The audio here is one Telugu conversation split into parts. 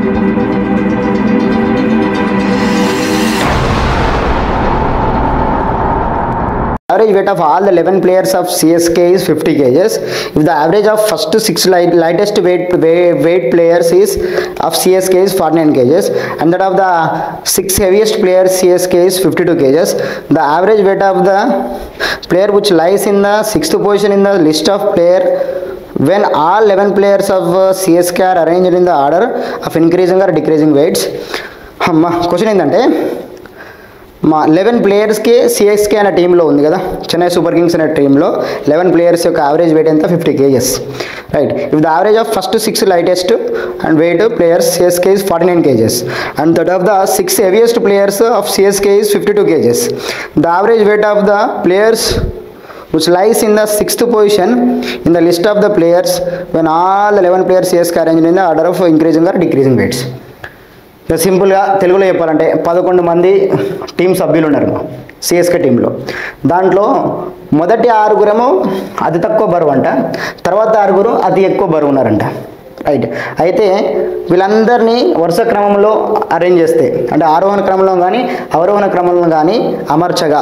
Average weight of all the 11 players of CSK is 50 kgs. If the average of first six light, lightest weight, weight weight players is of CSK is 49 kgs, and that of the six heaviest players CSK is 52 kgs. The average weight of the player which lies in the sixth position in the list of player when all 11 players of uh, CSK are arranged in the order of increasing or decreasing weights. అమ్మ క్వశ్చన్ ఏంటంటే మా లెవెన్ ప్లేయర్స్కి సిఎస్కే అనే టీంలో ఉంది కదా చెన్నై సూపర్ కింగ్స్ అనే టీంలో లెవెన్ ప్లేయర్స్ యొక్క యావరేజ్ వెయిట్ ఎంత fifty kgs right if the average of first six lightest and weight players CSK is forty nine kgs and that of the six heaviest players of CSK is fifty two kgs the average weight of the players which lies in the sixth position in the list of the players when all the 11 players CSK are arranged in the order of increasing or decreasing weights. ఇక సింపుల్గా తెలుగులో చెప్పాలంటే పదకొండు మంది టీం సభ్యులు ఉన్నారు సిఎస్కే టీంలో దాంట్లో మొదటి ఆరుగురేమో అతి తక్కువ బరువు అంట తర్వాత ఆరుగురు అతి ఎక్కువ బరువు ఉన్నారంట రైట్ అయితే వీళ్ళందరినీ వరుస క్రమంలో అరేంజ్ చేస్తే అంటే ఆరోహణ క్రమంలో కానీ అవరోహణ క్రమంలో కానీ అమర్చగా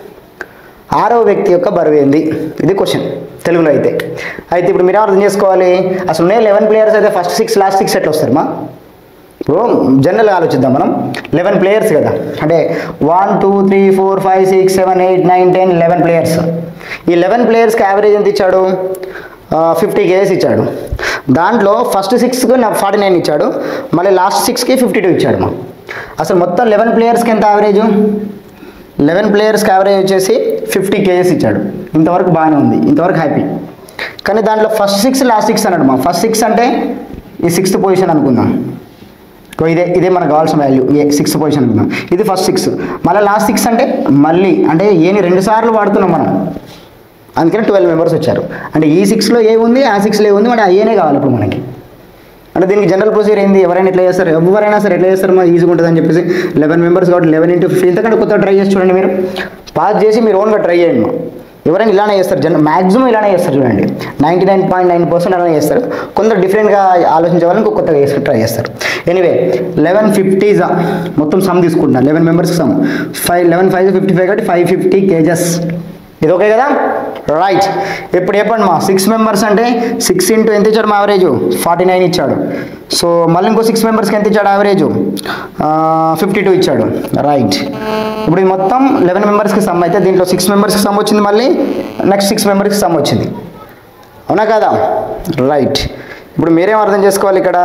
ఆరవ వ్యక్తి యొక్క బరువు ఏంది ఇది క్వశ్చన్ తెలుగులో అయితే అయితే ఇప్పుడు మీరు అర్థం చేసుకోవాలి అసలు నేను లెవెన్ ప్లేయర్స్ అయితే ఫస్ట్ సిక్స్ లాస్ట్ సిక్స్ ఎట్లా వస్తారు మా ఇప్పుడు జనరల్గా ఆలోచిద్దాం మనం లెవెన్ ప్లేయర్స్ కదా అంటే one two three four five six seven eight nine ten eleven players ఈ లెవెన్ ప్లేయర్స్కి యావరేజ్ ఎంత ఇచ్చాడు ఫిఫ్టీ కేజెస్ ఇచ్చాడు దాంట్లో ఫస్ట్ సిక్స్కి ఫార్టీ నైన్ ఇచ్చాడు మళ్ళీ లాస్ట్ సిక్స్కి ఫిఫ్టీ టూ ఇచ్చాడు మా అసలు మొత్తం లెవెన్ ప్లేయర్స్కి ఎంత యావరేజ్ లెవెన్ ప్లేయర్స్కి యావరేజ్ వచ్చేసి ఫిఫ్టీ కేజెస్ ఇచ్చాడు ఇంతవరకు బాగానే ఉంది ఇంతవరకు హ్యాపీ కానీ దాంట్లో ఫస్ట్ సిక్స్ లాస్ట్ సిక్స్ అన్నాడు మా ఫస్ట్ సిక్స్ అంటే ఈ సిక్స్త్ పొజిషన్ అనుకుందాం ఓ ఇదే ఇదే మనకు కావాల్సిన వాల్యూ ఏ సిక్స్త్ పొజిషన్ అనుకుందాం ఇది ఫస్ట్ సిక్స్ మళ్ళీ లాస్ట్ సిక్స్ అంటే మళ్ళీ అంటే ఏని రెండు సార్లు వాడుతున్నాం మనం అందుకని ట్వెల్వ్ మెంబర్స్ వచ్చారు అంటే ఈ సిక్స్లో ఏ ఉంది ఆ సిక్స్లో ఏ ఉంది మరి ఆ ఏనే కావాలి ఇప్పుడు మనకి అంటే దీనికి జనరల్ ప్రొసీజర్ ఏంది ఎవరైనా ఎట్లా చేస్తారు ఎవరైనా సరే ఎట్లా చేస్తారు మా ఈజీగా ఉంటుంది అని చెప్పేసి లెవెన్ మెంబర్స్ కాబట్టి లెవెన్ ఇంటూ ఫిఫ్టీ ఇంతకంటే కొత్త ట్రై చేసి చూడండి మీరు పాస్ చేసి మీరు ఓన్గా ట్రై చేయండి మా. ఎవరైనా ఇలానే చేస్తారు జన మ్యాక్సిమం ఇలానే చేస్తారు చూడండి ninety nine point nine percent అలానే చేస్తారు కొందరు డిఫరెంట్గా ఆలోచించే వాళ్ళని ఇంకో కొత్తగా చేసి ట్రై చేస్తారు ఎనీవే లెవెన్ ఫిఫ్టీస్ మొత్తం సమ్ తీసుకుంటున్నాను లెవెన్ మెంబర్స్కి sum five eleven five fifty five కాబట్టి ఫైవ్ ఫిఫ్టీ కేజెస్ ఇది ఓకే కదా రైట్ ఇప్పుడు చెప్పండి మా సిక్స్ మెంబర్స్ అంటే సిక్స్ ఇంటూ ఎంత ఇచ్చాడు మా యావరేజ్ ఫార్టీ నైన్ ఇచ్చాడు సో మళ్ళీ ఇంకో సిక్స్ మెంబర్స్కి ఎంత ఇచ్చాడు యావరేజ్ ఫిఫ్టీ టూ ఇచ్చాడు రైట్ ఇప్పుడు ఇది మొత్తం లెవెన్ మెంబర్స్కి సమ్ అయితే దీంట్లో సిక్స్ మెంబర్స్కి సమ్ వచ్చింది మళ్ళీ నెక్స్ట్ సిక్స్ మెంబర్స్కి సమ్ వచ్చింది అవునా కదా రైట్ ఇప్పుడు మీరేం అర్థం చేసుకోవాలి ఇక్కడ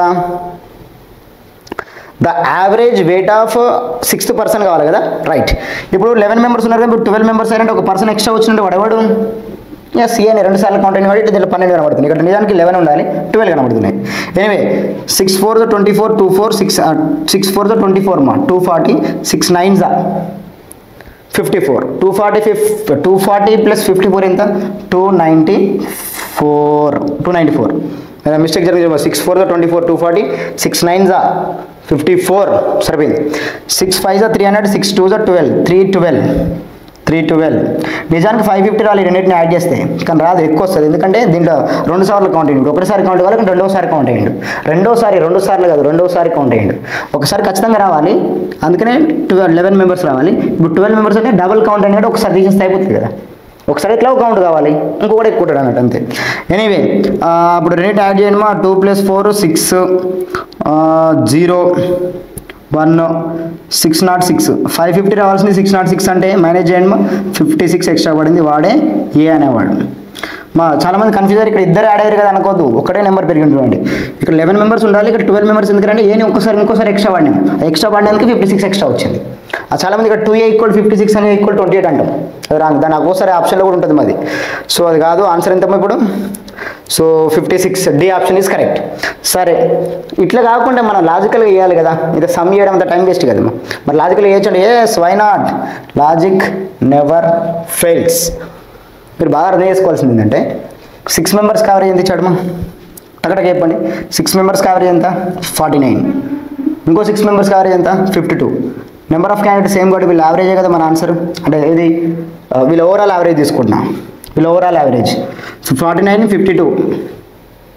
the average weight of sixth person కావాలి కదా రైట్ ఇప్పుడు లెవెన్ మెంబర్స్ ఉన్నారు కదా ఇప్పుడు ట్వెల్వ్ మెంబర్స్ అయినట్టు ఒక పర్సన్ ఎక్స్ట్రా వచ్చినట్టు వాడేవాడు ఎస్ అని రెండు సార్లు కౌంట్ అయిన కాబట్టి దీంట్లో పన్నెండు కనబడుతుంది ఇక్కడ నిజానికి లెవెన్ ఉండాలి ట్వెల్వ్ కనబడుతున్నాయి anyway six four twenty four two four six six four twenty four మా టూ ఫార్టీ సిక్స్ నైన్ జా ఫిఫ్టీ ఫోర్ టూ ఫార్టీ ఫిఫ్ two forty plus fifty four ఎంత two ninety four two ninety four mistake జరిగింది six four twenty four two forty six nine జా ఫిఫ్టీ ఫోర్ సరిపోయింది సిక్స్ ఫైవ్ జా త్రీ హండ్రెడ్ సిక్స్ టూ జా twelve three twelve three twelve నిజానికి ఫైవ్ ఫిఫ్టీ రావాలి ఈ రెండింటిని యాడ్ చేస్తే కానీ రాదు ఎక్కువ వస్తుంది ఎందుకంటే దీంట్లో రెండు సార్లు కౌంట్ అయ్యిండు ఒకటిసారి కౌంట్ కావాలి కానీ రెండోసారి కౌంట్ అయ్యిండు రెండోసారి రెండు సార్లు కాదు రెండోసారి కౌంట్ అయ్యిండు ఒకసారి ఖచ్చితంగా రావాలి అందుకనే ట్వెల్వ్ లెవెన్ మెంబర్స్ రావాలి ఇప్పుడు ట్వెల్వ్ మెంబర్స్ అంటే డబుల్ కౌంట్ అయినట్టు ఒకసారి తీసేస్తే అయిపోతుంది కదా ఒకసారి ఎట్లా కౌంట్ కావాలి ఇంకొకటి ఎక్కువ ఉంటాడు అన్నట్టు అంతే ఎనీవే ఇప్పుడు రెండింటి యాడ్ చేయండి మా two plus four six zero one six nought six five fifty రావాల్సింది సిక్స్ నాట్ సిక్స్ అంటే మేనేజ్ చేయండి మా ఫిఫ్టీ సిక్స్ ఎక్స్ట్రా పడింది వాడే ఏ అనేవాడు మా చాలా మంది కన్ఫ్యూజర్ ఇక్కడ ఇద్దరు యాడ్ అయ్యారు కదా అనుకోవద్దు ఒకటే నెంబర్ పెరిగి చూడండి ఇక్కడ లెవెన్ మెంబర్స్ ఉండాలి ఇక్కడ ట్వెల్వ్ మెంబర్స్ ఎందుకంటే ఏని ఒక్కసారి ఇంకోసారి ఎక్స్ట్రా వాడినాం ఎక్స్ట్రా వాడినందుకు ఫిఫ్టీ సిక్స్ ఎక్స్ట్రా వచ్చింది ఆ చాలా మంది ఇక్కడ two A equal fifty six అని ఈక్వల్ ట్వంటీ ఎయిట్ అంటాం అది రాంగ్ దాని ఒక్కోసారి ఆప్షన్లో కూడా ఉంటుంది మాది సో అది కాదు ఆన్సర్ ఎంతమ్మా ఇప్పుడు so fifty six D option is correct సరే ఇట్లా కాకుండా మనం లాజికల్గా వేయాలి కదా ఇది సమ్ చేయడం అంత టైం వేస్ట్ కదా మరి లాజికల్గా వేయచ్చండి yes why not logic never fails మీరు బాగా అర్థం చేసుకోవాల్సింది ఏంటంటే సిక్స్ మెంబర్స్ కవరేజ్ ఎంత ఇచ్చాడు మా టకటక చెప్పండి సిక్స్ మెంబర్స్ కవరేజ్ ఎంత ఫార్టీ నైన్ ఇంకో సిక్స్ మెంబర్స్ కవరేజ్ ఎంత fifty two number of candidate same కాబట్టి వీళ్ళు యావరేజే కదా మన ఆన్సర్ అంటే ఇది ఆ, వీళ్ళు ఓవరాల్ యావరేజ్ తీసుకుంటున్నాం వీళ్ళు overall average forty nine fifty two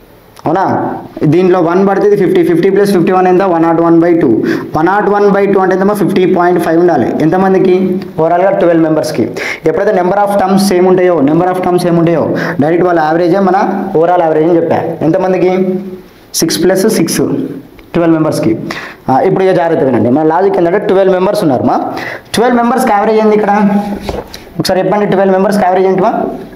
అవునా దీంట్లో వన్ పడుతుంది fifty fifty plus fifty one ఎంత one nought one by two one nought one by two అంటే ఎంతమో ఫిఫ్టీ పాయింట్ ఫైవ్ ఉండాలి ఎంతమందికి ఓవరాల్గా ట్వెల్వ్ మెంబర్స్కి ఎప్పుడైతే నెంబర్ ఆఫ్ టర్మ్స్ సేమ్ ఉంటాయో నెంబర్ ఆఫ్ టర్మ్స్ ఏమి ఉంటాయో డైరెక్ట్ వాళ్ళ యావరేజే మన ఓవరాల్ యావరేజ్ అని చెప్పా ఎంతమందికి సిక్స్ ప్లస్ సిక్స్ ట్వెల్వ్ మెంబర్స్కి ఇప్పుడు ఇక జాగ్రత్త వినండి మన లాజిక్ ఏంటంటే ట్వెల్వ్ మెంబర్స్ ఉన్నారు మా ట్వెల్వ్ మెంబర్స్కి యావరేజ్ ఏంది ఇక్కడ ఒకసారి చెప్పండి ట్వెల్వ్ మెంబర్స్కి యావరేజ్ ఏంటి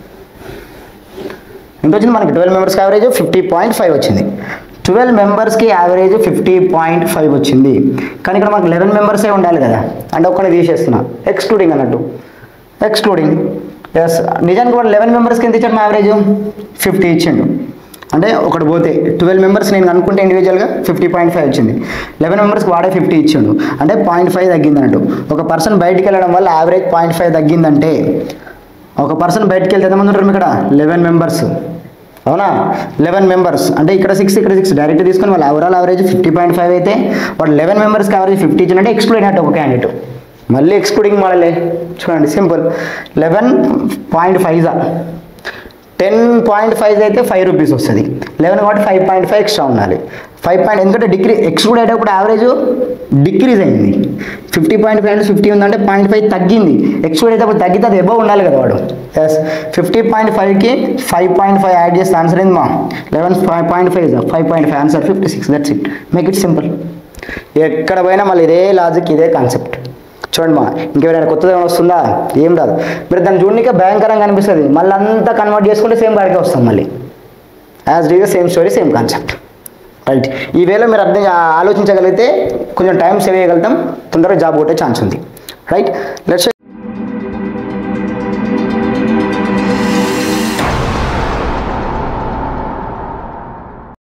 ఎంత వచ్చింది మనకి ట్వెల్వ్ మెంబర్స్కి యావరేజ్ ఫిఫ్టీ పాయింట్ ఫైవ్ వచ్చింది ట్వెల్వ్ మెంబర్స్కి యావరేజ్ ఫిఫ్టీ పాయింట్ ఫైవ్ వచ్చింది కానీ ఇక్కడ మనకు లెవెన్ మెంబర్సే ఉండాలి కదా అంటే ఒక్కడిని తీసేస్తున్నా ఎక్స్క్లూడింగ్ అన్నట్టు ఎక్స్క్లూడింగ్ ఎస్ నిజానికి వాడు లెవెన్ మెంబర్స్కి ఎంత ఇచ్చాడు మా యావరేజ్ ఫిఫ్టీ ఇచ్చిండు అంటే ఒకటి పోతే ట్వెల్వ్ మెంబర్స్ నేను అనుకుంటే ఇండివిజువల్గా ఫిఫ్టీ పాయింట్ ఫైవ్ వచ్చింది లెవెన్ మెంబర్స్కి వాడే ఫిఫ్టీ ఇచ్చిండు అంటే పాయింట్ ఫైవ్ తగ్గింది అన్నట్టు ఒక పర్సన్ బయటికి వెళ్ళడం వల్ల యావరేజ్ పాయింట్ ఫైవ్ తగ్గిందంటే ఒక పర్సన్ బయటికి వెళ్తే ఎంతమంది ఉంటారు ఇక్కడ లెవెన్ మెంబర్స్ అవునా లెవెన్ మెంబర్స్ అంటే ఇక్కడ సిక్స్ ఇక్కడ సిక్స్ డైరెక్ట్ తీసుకొని వాళ్ళ overall average fifty point five అయితే వాడు లెవెన్ మెంబర్స్కి యావరేజ్ ఫిఫ్టీ ఇచ్చినట్టే ఎక్స్క్లూడ్ అయినట్టు ఒక క్యాండిడేట్ మళ్ళీ ఎక్స్క్లూడింగ్ మళ్ళీ చూడండి simple eleven point five ten point five అయితే ఫైవ్ రూపీస్ వస్తుంది లెవెన్ కాబట్టి ఫైవ్ పాయింట్ ఫైవ్ ఎక్స్ట్రా ఉండాలి ఫైవ్ పాయింట్ ఎందుకంటే డిగ్రీ ఎక్స్క్లూడ్ అయ్యేటప్పుడు యావరేజ్ డిక్రీజ్ అయింది ఫిఫ్టీ పాయింట్ ఫైవ్ అంటే ఫిఫ్టీ ఉందంటే పాయింట్ ఫైవ్ తగ్గింది ఎక్స్క్లూడ్ అయ్యేటప్పుడు తగ్గితే అది ఎబో ఉండాలి కదా వాడు ఎస్ ఫిఫ్టీ పాయింట్ ఫైవ్కి ఫైవ్ పాయింట్ ఫైవ్ యాడ్ చేస్తే ఆన్సర్ ఏంది మా eleven five point five five point five answer fifty six that's it make it simple ఎక్కడ పోయినా మళ్ళీ ఇదే లాజిక్ ఇదే కాన్సెప్ట్ చూడండి మా ఇంకెవరైనా కొత్తది ఏమైనా వస్తుందా ఏం రాదు మీరు దాన్ని చూడనికే భయంకరంగా అనిపిస్తుంది మళ్ళీ అంతా కన్వర్ట్ చేసుకుంటే సేమ్ కాడికే వస్తాం మళ్ళీ యాజ్ డీగా same story same concept right ఈ వేలో మీరు అర్థం ఆలోచించగలిగితే కొంచెం టైం సేవ్ చేయగలుగుతాం తొందరగా జాబ్ కొట్టే ఛాన్స్ ఉంది రైట్ లెట్స్